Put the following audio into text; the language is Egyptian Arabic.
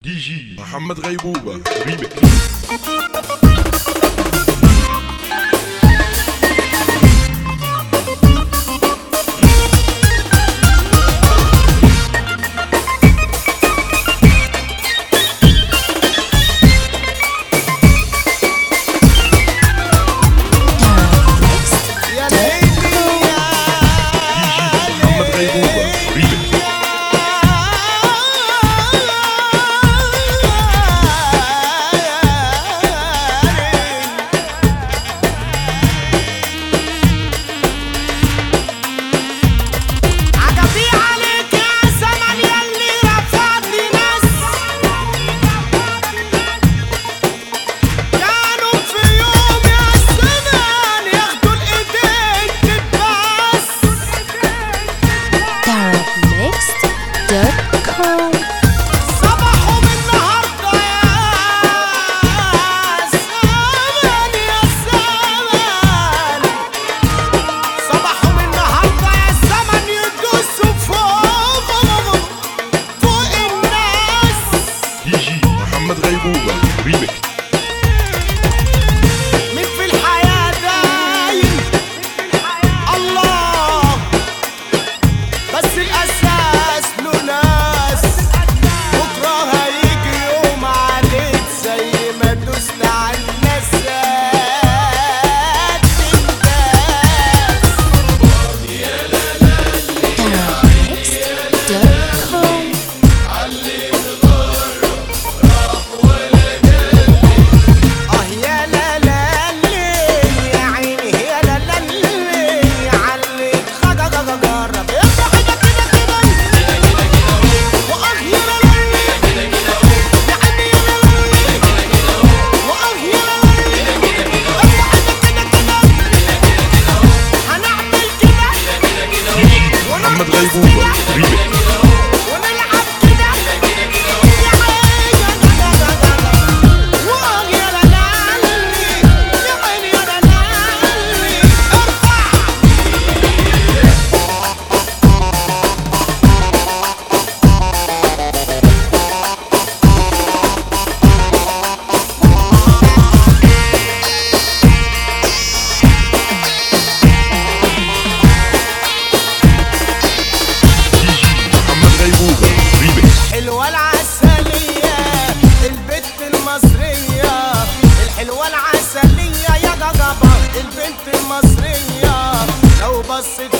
دي جي محمد غيبوبة ريمك يا ليلي يا دي جي محمد غيبوبة ريمك عجبي عليك يا زمن ياللي رفضني ناس كانوا في يوم يا زمان ياخدوا الايدين تتباس Arabmixed.com صبحوا من النهارده يا زمان يا زمان صبحوا من النهارده يا زمن يدوسوا فوق فوق الناس دي جي محمد غيبوبة ريمك مين في الحياة دايم الله بس الأساس له ناس بكرة هيجي يوم عليك زي ما دوست على الناس Arabmixed.com اه يا لا لا ليه يا عيني يا لا لا ليه عليك خجا جا جرب افرح كده كده كده واه يا لا لا ليه يا عيني يا لا لا ليه واه يا لا لا ليه افرح كده كده كده هنعمل كده محمد غيبوبة ريمك ونلعب كده يا عيني يا لا لا لا واه يا لا لا ليه يا عيني يا لا لا ليه ارفع دي جي محمد غيبوبة ريمك حلوة العسلية البنت المصرية الحلوة العسلية يا جبابة البنت المصرية لو بصت